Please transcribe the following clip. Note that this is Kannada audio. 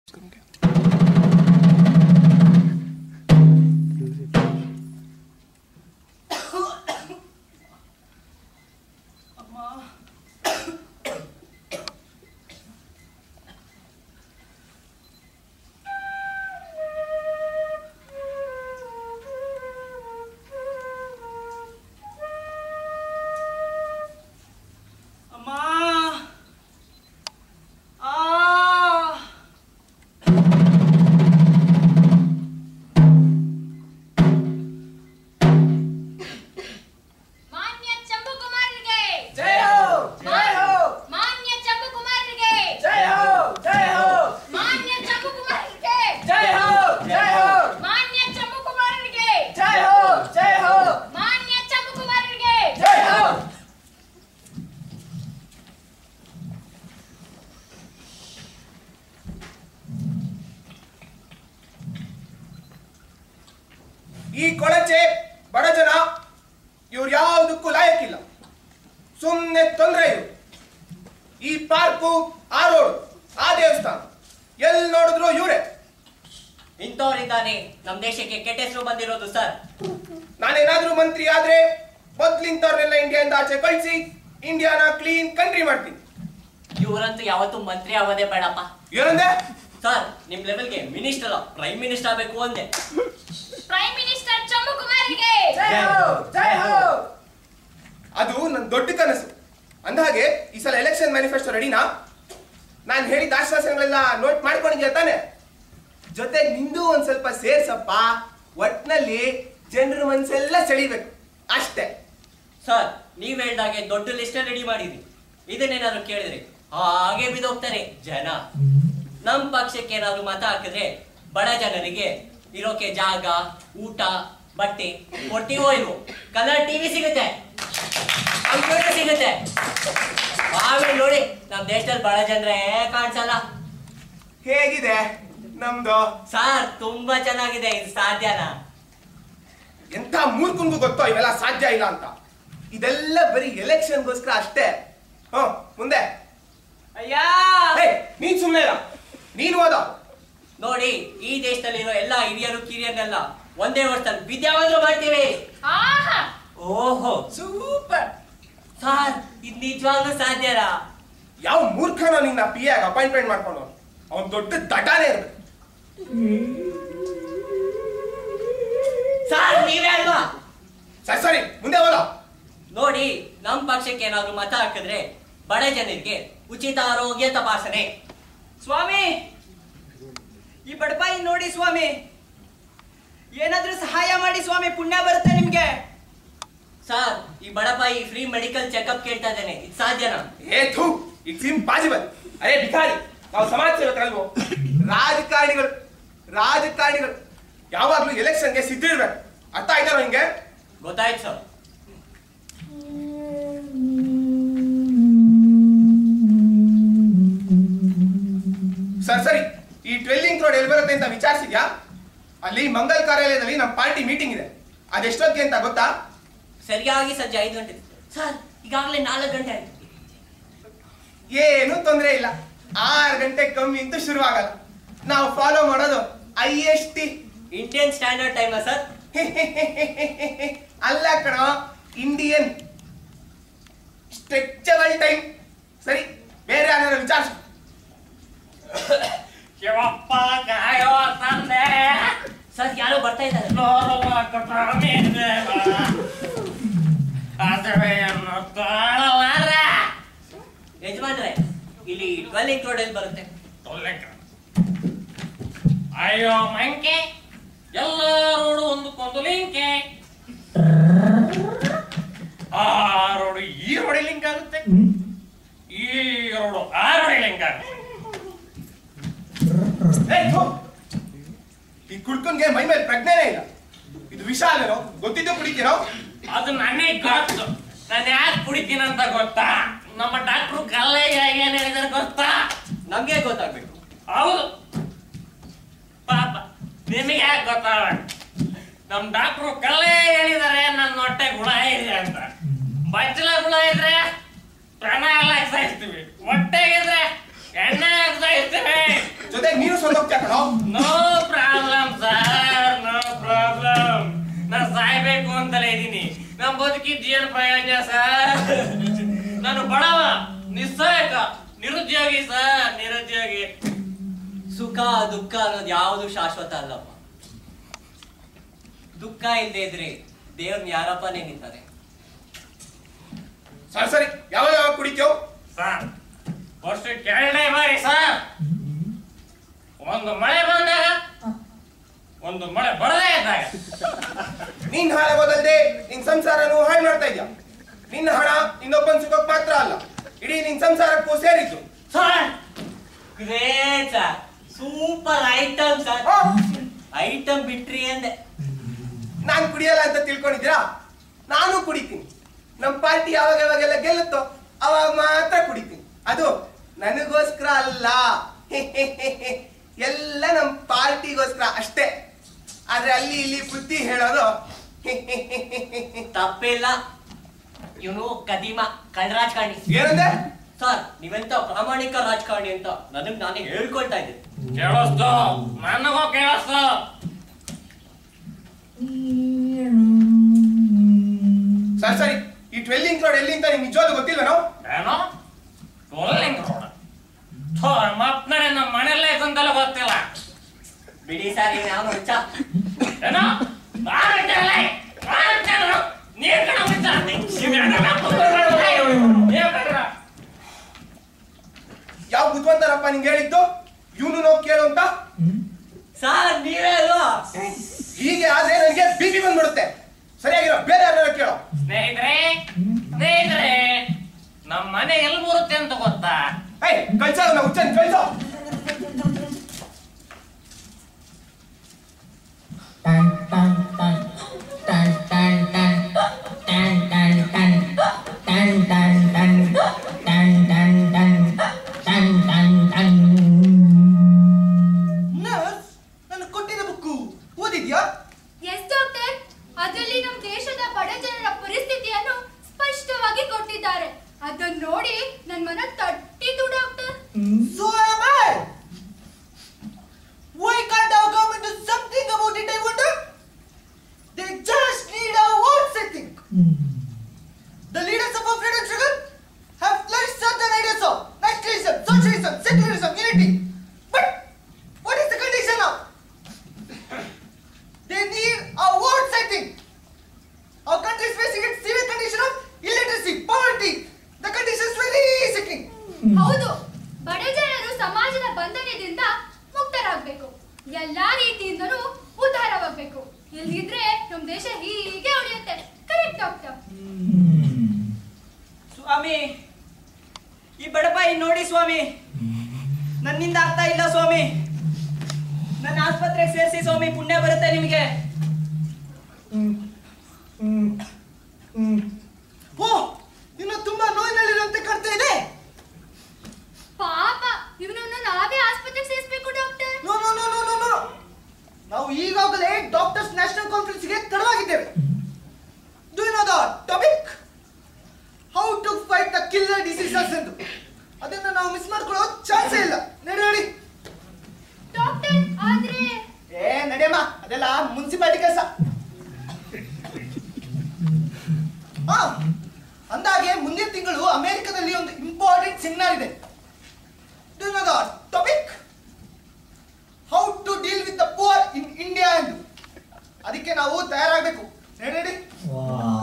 ಅಮ್ಮ ಆ ಮಾನ್ಯ ಚಂಬು ಕುಮಾರರಿಗೆ ಜೈ ಹೋ ಜೈ ಹೋ ಮಾನ್ಯ ಚಂಬು ಕುಮಾರರಿಗೆ ಜೈ ಹೋ ಜೈ ಹೋ ಮಾನ್ಯ ಚಂಬು ಕುಮಾರರಿಗೆ ಜೈ ಹೋ ಜೈ ಹೋ ಮಾನ್ಯ ಚಂಬು ಕುಮಾರರಿಗೆ ಜೈ ಹೋ ಜೈ ಹೋ ಮಾನ್ಯ ಚಂಬು ಕುಮಾರರಿಗೆ ಜೈ ಹೋ ಈ ಕೊಳಚೆ ಬಡ ಜನ ಇವ್ರು ಯಾವುದಕ್ಕೂ ಲಾಯಕ್ಕಿಲ್ಲ ಸುಮ್ಮನೆ ತೊಂದರೆ ಇವ್ರು ಈ ಪಾರ್ಕು ಆ ರೋಡ್ ಆ ದೇವಸ್ಥಾನ ಎಲ್ಲಿ ನೋಡಿದ್ರು ಇವರೇ ಇಂಥವ್ರಿಂದಾನೆ ನಮ್ ದೇಶಕ್ಕೆ ಕೆಟ್ಟ ಹೆಸರು ಬಂದಿರೋದು ಸರ್ ನಾನೇನಾದ್ರೂ ಮಂತ್ರಿ ಆದ್ರೆ ಮೊದ್ಲಿಂತವ್ರನ್ನೆಲ್ಲ ಇಂಡಿಯಾದಿಂದ ಆಚೆ ಕಳಿಸಿ ಇಂಡಿಯಾನ ಕ್ಲೀನ್ ಕಂಟ್ರಿ ಮಾಡ್ತೀನಿ ಇವರಂತೂ ಯಾವತ್ತೂ ಮಂತ್ರಿ ಆಗೋದೇ ಬೇಡಪ್ಪ ಏನಂದೆ ಸರ್ ನಿಮ್ ಲೆವೆಲ್ಗೆ ಮಿನಿಸ್ಟರ್ ಪ್ರೈಮ್ ಮಿನಿಸ್ಟರ್ ಆಗ್ಬೇಕು ಅಂದೆ ಪ್ರೈಮ್ ಮಿನಿಸ್ಟರ್ ಚಂಬು ಕುಮಾರರಿಗೆ ಅದು ನನ್ನ ದೊಡ್ಡ ಕನಸು ಅಂದಹಾಗೆ ಈ ಸಲ ಎಲೆಕ್ಷನ್ ಮ್ಯಾನಿಫೆಸ್ಟೋ ರೆಡಿನಾ ನಾನು ಹೇಳಿದ ಆಶ್ವಾಸನೆಗಳೆಲ್ಲ ನೋಟ್ ಮಾಡ್ಕೊಂಡಿದ್ಯಾ ತಾನೆ ಜೊತೆಗೆ ನಿಂದು ಒಂದ್ ಸ್ವಲ್ಪ ಸೇರ್ಸಪ್ಪ ಒಟ್ನಲ್ಲಿ ಜನರ ಮನ್ಸೆಲ್ಲ ಸೆಳಿಬೇಕು ಅಷ್ಟೇ ಸರ್ ನೀವ್ ಹೇಳ್ದಾಗೆ ದೊಡ್ಡ ಲಿಸ್ಟ್ ರೆಡಿ ಮಾಡಿದ್ರಿ ಇದನ್ನೇನಾದ್ರು ಕೇಳಿದ್ರಿ ಹಾಗೆ ಬಿದೋಗ್ತಾರೆ ಜನ ನಮ್ ಪಕ್ಷಕ್ಕೆ ಏನಾದ್ರು ಮತ ಹಾಕಿದ್ರೆ ಬಡ ಜನರಿಗೆ ಇರೋಕೆ ಜಾಗ ಊಟ ಬಟ್ಟೆ ಕೊಡ್ತೀವೋ ಇಲ್ವೋ ಕಲರ್ ಟಿವಿ ಸಿಗುತ್ತೆ ಕಂಪ್ಯೂಟರ್ ಸಿಗುತ್ತೆ ಆಮೇಲೆ ನೋಡಿ ನಮ್ ದೇಶದಲ್ಲಿ ಬಡ ಜನರೇ ಕಾಣಿಸಲ್ಲ ಹೇಗಿದೆ ನಮ್ದು ಸರ್ ತುಂಬಾ ಚೆನ್ನಾಗಿದೆ ಇದು ಸಾಧ್ಯನಾ ಎಂಥ ಮೂರ್ಖನ್ಗೂ ಗೊತ್ತೋ ಇವೆಲ್ಲ ಸಾಧ್ಯ ಇಲ್ಲ ಅಂತ ಇದೆಲ್ಲ ಬರೀ ಎಲೆಕ್ಷನ್ಗೋಸ್ಕರ ಅಷ್ಟೇ ಹ್ಮ್ ಮುಂದೆ ಅಯ್ಯ ಹೇ ನೀನ್ ಸುಮ್ಮನೆ ಇಲ್ಲ ನೀನು ಓದ ನೋಡಿ ಈ ದೇಶದಲ್ಲಿರೋ ಎಲ್ಲಾ ಹಿರಿಯರು ಕಿರಿಯರನ್ನೆಲ್ಲ ಒಂದೇ ವರ್ಷದಲ್ಲಿ ವಿದ್ಯಾವಂತರು ಮಾಡ್ತೀವಿ ಆಹಾ ಓಹೋ ಸೂಪರ್ ಸರ್ ಇದು ನಿಜವಾಗ್ಲೂ ಸಾಧ್ಯನಾ ಯಾವ ಮೂರ್ಖನ ನಿನ್ನ ಪಿ ಆಗ ಅಪಾಯಿಂಟ್ಮೆಂಟ್ ಮಾಡ್ಕೊಂಡು ಅವನ್ ದೊಡ್ಡ ದಟಾನೇ ಇರ್ಬೇಕು ಸರ್ ನೀವೇ ಅಲ್ವಾ ಸರಿ ಸರಿ ಮುಂದೆ ಓದ ನೋಡಿ ನಮ್ ಪಕ್ಷಕ್ಕೆ ಏನಾದ್ರು ಮತ ಹಾಕಿದ್ರೆ ಬಡ ಜನರಿಗೆ ಉಚಿತ ಆರೋಗ್ಯ ತಪಾಸಣೆ ಸ್ವಾಮಿ ಈ ಬಡಪಾಯಿ ನೋಡಿ ಸ್ವಾಮಿ ಏನಾದ್ರೂ ಸಹಾಯ ಮಾಡಿ ಸ್ವಾಮಿ ಪುಣ್ಯ ಬರುತ್ತೆ ನಿಮ್ಗೆ ಸರ್ ಈ ಬಡಪಾಯಿ ಫ್ರೀ ಮೆಡಿಕಲ್ ಚೆಕಪ್ ಕೇಳ್ತಾ ಇದ್ದೇನೆ ಇದು ಸಾಧ್ಯನಾ ಏ ಥೂ ಇಟ್ಸ್ ಇಂಪಾಸಿಬಲ್ ಅರೇ ಭಿಕಾರಿ ನಾವು ಸಮಾಜ ಸೇವಕರಲ್ವೋ ರಾಜಕಾರಣಿಗಳು ರಾಜಕಾರಣಿಗಳು ಯಾವಾಗ್ಲೂ ಎಲೆಕ್ಷನ್ಗೆ ಸಿದ್ಧಿರ್ಬೇಕು ಅರ್ಥ ಆಯ್ತಾರೋ ಹಿಂಗೆ ಗೊತ್ತಾಯ್ತು ಸರ್ ಸರ್ ಸರಿ ಈ ಟ್ವೆಲ್ಲಿಂಗ್ ರೋಡ್ ಎಲ್ಲಿ ಬರುತ್ತೆ ಅಂತ ವಿಚಾರಿಸಿದ್ಯಾ ಅಲ್ಲಿ ಮಂಗಲ್ ಕಾರ್ಯಾಲಯದಲ್ಲಿ ನಮ್ಮ ಪಾರ್ಟಿ ಮೀಟಿಂಗ್ ಇದೆ ಅದೆಷ್ಟೊತ್ತಿಗೆ ಅಂತ ಗೊತ್ತಾ ಸರಿಯಾಗಿ ಸಂಜೆ ಐದು ಗಂಟೆ ಸರ್ ಈಗಾಗಲೇ ನಾಲ್ಕು ಗಂಟೆ ಆಯ್ತು ಏನು ತೊಂದರೆ ಇಲ್ಲ ಆರು ಗಂಟೆ ಕಮ್ಮಿ ಅಂತೂ ಶುರುವಾಗಲ್ಲ ನಾವು ಫಾಲೋ ಮಾಡೋದು I S T Indian standard time sir ಅಲ್ಲ ಕಣೋ ಇಂಡಿಯನ್ ಸ್ಟ್ರೆಚಬಲ್ ಟೈಮ್ ಸರಿ ಬೇರೆ ಯಾರು ವಿಚಾರಿಸು ಶಿವಪ್ಪ ಕಾಯೋ ತಂದೆ ಸರ್ ಯಾರೋ ಬರ್ತಾ ಇದ್ದಾರೆ ನೋಡುವ ಕಟಾಮಿದೇವ ಅದುವೆಯನ್ನು ತಾಳಲಾರ ಯಜಮಾನ್ರೆ ಇಲ್ಲಿ ಟ್ವೆಲ್ಲಿಂಗ್ ರೋಡ್ ಎಲ್ಲಿ ಬರುತ್ತೆ ತೊಲ್ಲೆಕ ಅಯ್ಯೋ ಮಂಕೆ ಎಲ್ಲ ರೋಡು ಒಂದಕ್ಕೊಂದು ಲಿಂಕೆ ಆ ರೋಡು ಈ ರೋಡಿ ಲಿಂಕ್ ಆಗುತ್ತೆ ಈ ರೋಡು ಆ ರೋಡಿ ಲಿಂಕ್ ಆಗುತ್ತೆ ಏ, ಥು. ಈ ಕುಡ್ಕನ್ಗೆ ಮೈ ಮೇಲೆ ಪ್ರಜ್ಞೆನೇ ಇಲ್ಲ ಇದು ವಿಷ ಅಲ್ಲೇನೋ ಗೊತ್ತಿದ್ದು ಕುಡಿತೀನೋ ಅದು ನನಗೆ ಗೊತ್ತು ನಾನು ಯಾಕೆ ಕುಡಿತೀನಂತ ಗೊತ್ತಾ ನಮ್ಮ ಡಾಕ್ಟ್ರು ಕಲ್ಲಯ್ಯ ಏನ್ ಹೇಳಿದಾರೆ ಗೊತ್ತಾ ನಮ್ಗೆ ಗೊತ್ತಾಗ್ಬೇಕು ಹೌದು ಪಾಪ ನಿಮಗೆ ಯಾಕೆ ಗೊತ್ತಾಗಬೇಕು ನಮ್ ಡಾಕ್ಟ್ರು ಕಲ್ಲೇ ಹೇಳಿದಾರೆ ನನ್ನ ಹೊಟ್ಟೆ ಗುಣ ಇದೆ ಅಂತ ಬಚ್ಚಲ ಗುಣ ಇದ್ರೆ ಪ್ರಾಣ ಎಲ್ಲ ಸಾಯಿಸ್ತೀವಿ ಹೊಟ್ಟೆಗಿದ್ರೆ ಎಣ್ಣೆ ಸಾಯಿಸ್ತೀವಿ ಜೊತೆಗೆ ನೀನು ಸೊಂದೋಗ್ತೀಯ ಕಣೋ no problem sir no problem ನಾನು ಸಾಯ್ಬೇಕು ಅಂತಲೇ ಇದ್ದೀನಿ ನಮ್ ಬದುಕಿದ್ ಏನ್ ಪ್ರಯೋಜನ ಸರ್ ನಾನು ಬಡವ ನಿಸ್ಸಹಾಯಕ ನಿರುದ್ಯೋಗಿ ಸರ್ ನಿರುದ್ಯೋಗಿ ಸುಖ ದುಃಖ ಅನ್ನೋದು ಯಾವುದು ಶಾಶ್ವತ ಅಲ್ಲಪ್ಪ ದುಃಖ ಇಲ್ಲದೆ ಇದ್ರೆ ದೇವ್ರನ್ನ ಯಾರಪ್ಪ ನೆನೀತಾರೆ ಸರಿ ಸರಿ ಯಾವಾಗ ಯಾವಾಗ ಕುಡಿತೀಯೋ ಸರ್ ವರ್ಷಕ್ಕೆ ಎರಡನೇ ಬಾರಿ ಸರ್ ಒಂದು ಮಳೆ ಬಂದಾಗ ಒಂದು ಮಳೆ ಬರದೇ ಇದ್ದಾಗ ನೀನ್ ಹಾಳಾಗೋದಲ್ದೆ ನಿನ್ ಸಂಸಾರನು ಹಾಳು ಮಾಡ್ತಾ ಇದ್ಯಾ ನಿನ್ನ ಹಣ ಇನ್ನೊಬ್ಬನ್ ಸುಖಕ್ ಮಾತ್ರ ಅಲ್ಲ ಇಡೀ ನಿನ್ ಸಂಸಾರಕ್ಕೂ ಸೇರಿದ್ದು sir great sir super item sir ಆ, ಐಟಮ್ ಬಿಟ್ರಿ ಅಂದೆ ನಾನ್ ಕುಡಿಯಲ್ಲ ಅಂತ ತಿಳ್ಕೊಂಡಿದ್ದೀರಾ ನಾನು ಕುಡಿತೀನಿ ನಮ್ ಪಾರ್ಟಿ ಯಾವಾಗ ಯಾವಾಗೆಲ್ಲ ಗೆಲ್ಲುತ್ತೋ ಅವಾಗ ಮಾತ್ರ ಕುಡಿತೀನಿ ಅದು ನನಗೋಸ್ಕರ ಅಲ್ಲ ಎಲ್ಲ ನಮ್ ಪಾರ್ಟಿಗೋಸ್ಕರ ಅಷ್ಟೇ ಆದ್ರೆ ಅಲ್ಲಿ ಇಲ್ಲಿ ಬುದ್ಧಿ ಹೇಳೋದು ತಪ್ಪಿಲ್ಲ ಇವನು ಕದಿಮ ಕಳ್ಳ ರಾಜಕಾರಣಿ ಏನಂದೆ ಸರ್ ನೀವೆಂತ ಪ್ರಾಮಾಣಿಕ ರಾಜಕಾರಣಿ ಅಂತ ನನಗ್ ನಾನೇ ಹೇಳ್ಕೊಳ್ತಾ ಇದ್ದೆ ಕೇಳಿಸ್ತು ನನಗೂ ಕೇಳಿಸ್ತು ಸರಿ ಸರಿ ಈ ಟ್ವೆಲ್ಲಿಂಗ್ ರೋಡ್ ಎಲ್ಲಿ ಅಂತ ನಿಮ್ಗೆ ನಿಜವಾಗ್ಲೂ ಗೊತ್ತಿಲ್ವೇನೋ ಏನೋ ಟೋಲಿಂಗ್ ರೋಡ್ ಥೋ ಮಪ್ಪನೇ ನಮ್ಮ ಮನೆಯಲ್ಲೇ ಐತಂತಲ್ಲ ಗೊತ್ತಿಲ್ಲ ಬಿಡಿ ಸರ್ ಇವ್ನು ಯಾವನು ಹುಚ್ಚ ಏನೋ ಆರಟ್ಟೆಲ್ಲ ಆರಟ್ಟೆಲ್ಲ ನೀರ್ ಕಣ ಹುಚ್ಚ ಯಾವ ಬುದ್ಧಿವಂತರಪ್ಪ ನಿಂಗೆ ಹೇಳಿದ್ದು ಇವನು ನಾವು ಕೇಳು ಅಂತ ಸರ್ ನೀವೇ ಅಲ್ವಾ ಹೀಗೆ ಆದ್ರೆ ನನಗೆ ಬಿ ಪಿ ಬಂದ್ಬಿಡುತ್ತೆ ಸರಿಯಾಗಿರೋ ಬೇರೆ ಯಾರು ಕೇಳೋ ಸ್ನೇಹಿತರೆ ಸ್ನೇಹಿತರೆ ನಮ್ಮ ಮನೆ ಎಲ್ಲಿ ಬರುತ್ತೆ ಅಂತ ಗೊತ್ತಾ ಏಯ್ ಕಳ್ಸೋ ನಾವು ಹುಚ್ಚನ್ ಕಳ್ಸೋ ನರ್ಸ್ ನಾನು ಕೊಟ್ಟಿದ್ದ ಬುಕ್ಕು ಓದಿದ್ಯಾ ಎಸ್ ಡಾಕ್ಟರ್ ಅದರಲ್ಲಿ ನಮ್ಮ ದೇಶದ ಬಡ ಜನರ ಪರಿಸ್ಥಿತಿಯನ್ನು ಸ್ಪಷ್ಟವಾಗಿ ಕೊಟ್ಟಿದ್ದಾರೆ ಅದನ್ನ ನೋಡಿ ನನ್ನ ಮನ ತಟ್ಟಿತು doctor So am I. Why can't our government do something about it, I wonder? They just need our votes, I think. The leaders of our freedom struggle have flourished certain ideas of nationalism, socialism, secularism, unity. But what is the condition now? They need our votes, I think. Our country is facing a severe condition of illiteracy, poverty. The condition is very sickening. ಹೌದು ಬಡ ಜನರು ಸಮಾಜದ ಬಂಧನದಿಂದ ಮುಕ್ತರಾಗಬೇಕು ಎಲ್ಲಾ ರೀತಿಯಿಂದಲೂ ಉದ್ಧಾರವಾಗಬೇಕು ಇಲ್ಲಿದ್ರೆ ನಮ್ಮ ದೇಶ ಹೀಗೆ ಉಳಿಯುತ್ತೆ ಕರೆಕ್ಟ್ ಡಾಕ್ಟರ್ ಸ್ವಾಮಿ ಈ ಬಡಪಾಯಿ ನೋಡಿ ಸ್ವಾಮಿ ನನ್ನಿಂದ ಆಗ್ತಾ ಇಲ್ಲ ಸ್ವಾಮಿ ನನ್ನ ಆಸ್ಪತ್ರೆಗೆ ಸೇರಿಸಿ ಸ್ವಾಮಿ ಪುಣ್ಯ ಬರುತ್ತೆ ನಿಮಗೆ ಓ ಇನ್ನು ತುಂಬಾ ನೋವಿನಲ್ಲಿರುವಂತೆ ಕಾಣ್ತಾ ಇದೆ ಪಾಪ ಇವನನ್ನು ನಾವೇ ಆಸ್ಪತ್ರೆಗೆ ಸೇರಿಸ್ಬೇಕು doctor no no no no no no ನಾವು ಈಗಾಗಲೇ ಡಾಕ್ಟರ್ಸ್ ನ್ಯಾಷನಲ್ ಕಾನ್ಫರೆನ್ಸ್ಗೆ ತಡವಾಗಿದ್ದೇವೆ do you know the topic how to fight the killer diseases ಎಂದು ಅದನ್ನು ನಾವು ಮಿಸ್ ಮಾಡ್ಕೊಳ್ಳೋ ಚಾನ್ಸೇ ಇಲ್ಲ ನಡಿ ನಡಿ ಡಾಕ್ಟರ್ ಆದ್ರೆ ಏ ನಡೆಯಮ್ಮ ಅದೆಲ್ಲ ಮುನ್ಸಿಪಾಲಿಟಿ ಕೆಲಸ ಹಾ ಅಂದಾಗೆ ಮುಂದಿನ ತಿಂಗಳು ಅಮೆರಿಕದಲ್ಲಿ ಒಂದು ಇಂಪಾರ್ಟೆಂಟ್ ಸೆಮಿನಾರ್ ಇದೆ do you know the topic how to deal with the poor in India ಎಂದು ಅದಕ್ಕೆ ನಾವು ತಯಾರಾಗಬೇಕು ನಡಿ ನಡಿ Wow.